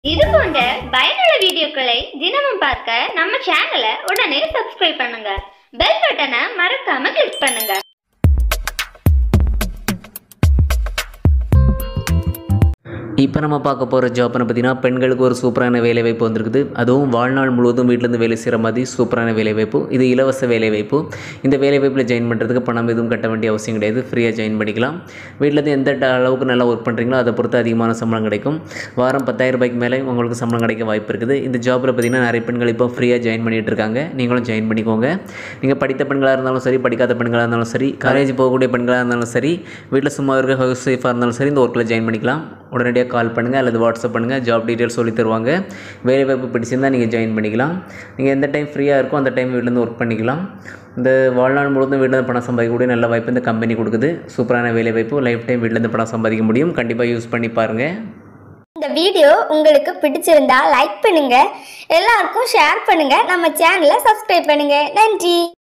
இது போன்ற பயனுள்ள வீடியோக்களை தினமும் பார்க்க நம்ம சேனலை உடனே சப்ஸ்கிரைப் பண்ணுங்க பெல் பட்டனை மறக்காம கிளிக் பண்ணுங்க இப்போ நம்ம பார்க்க போகிற ஜாப்னு பார்த்தீங்கன்னா பெண்களுக்கு ஒரு சூப்பரான வேலைவாய்ப்பு வந்திருக்குது அதுவும் வாழ்நாள் முழுவதும் வீட்டிலேருந்து வேலை செய்கிற மாதிரி சூப்பரான வேலைவாய்ப்பு இது இலவச வேலைவாய்ப்பு இந்த வேலைவாய்ப்பில் ஜாயின் பண்ணுறதுக்கு பணம் எதுவும் கட்ட வேண்டிய அவசியம் கிடையாது ஃப்ரீயாக ஜாயின் பண்ணிக்கலாம் வீட்டிலேருந்து எந்த ட- அளவுக்கு நல்லா ஒர்க் பண்ணுறீங்களோ அதை பொறுத்து அதிகமான சம்பளம் கிடைக்கும் வாரம் பத்தாயிரம் ரூபாய்க்கு மேலே உங்களுக்கு சம்பளம் கிடைக்க வாய்ப்பு இருக்குது இந்த ஜாப்பில் பார்த்தீங்கன்னா நிறைய பெண்கள் இப்போ ஃப்ரீயாக ஜாயின் பண்ணிட்டு இருக்காங்க நீங்களும் ஜாயின் பண்ணிக்கோங்க நீங்கள் படித்த பெண்களாக இருந்தாலும் சரி படிக்காத பெண்களாக இருந்தாலும் சரி காலேஜ் போகக்கூடிய பெண்களாக இருந்தாலும் சரி வீட்டில் சும்மா இருக்க ஹவுஸ் ஒய்ஃபாக இருந்தாலும் சரி இந்த ஒர்க்கில் ஜாயின் பண்ணிக்கலாம் உடனடியாக கால் பண்ணுங்கள் அல்லது வாட்ஸ்அப் பண்ணுங்கள் ஜாப் டீட்டெயில்ஸ் சொல்லி தருவாங்க வேலை வாய்ப்பு பிடிச்சிருந்தால் நீங்கள் ஜாயின் பண்ணிக்கலாம் நீங்கள் எந்த டைம் ஃப்ரீயாக இருக்கோ அந்த டைம் வீட்டிலேருந்து ஒர்க் பண்ணிக்கலாம் இந்த வாழ்நாள் முழுவதும் வீட்டிலேருந்து பணம் சம்பாதிக்கக்கூடிய நல்ல வாய்ப்பு இந்த கம்பெனி கொடுக்குது சூப்பரான வேலை வாய்ப்பு லைஃப் டைம் வீட்டிலேருந்து பணம் சம்பாதிக்க முடியும் கண்டிப்பாக யூஸ் பண்ணி பாருங்கள் இந்த வீடியோ உங்களுக்கு பிடிச்சிருந்தா லைக் பண்ணுங்க எல்லாருக்கும் ஷேர் பண்ணுங்க நம்ம சேனலை சப்ஸ்கிரைப் பண்ணுங்க நன்றி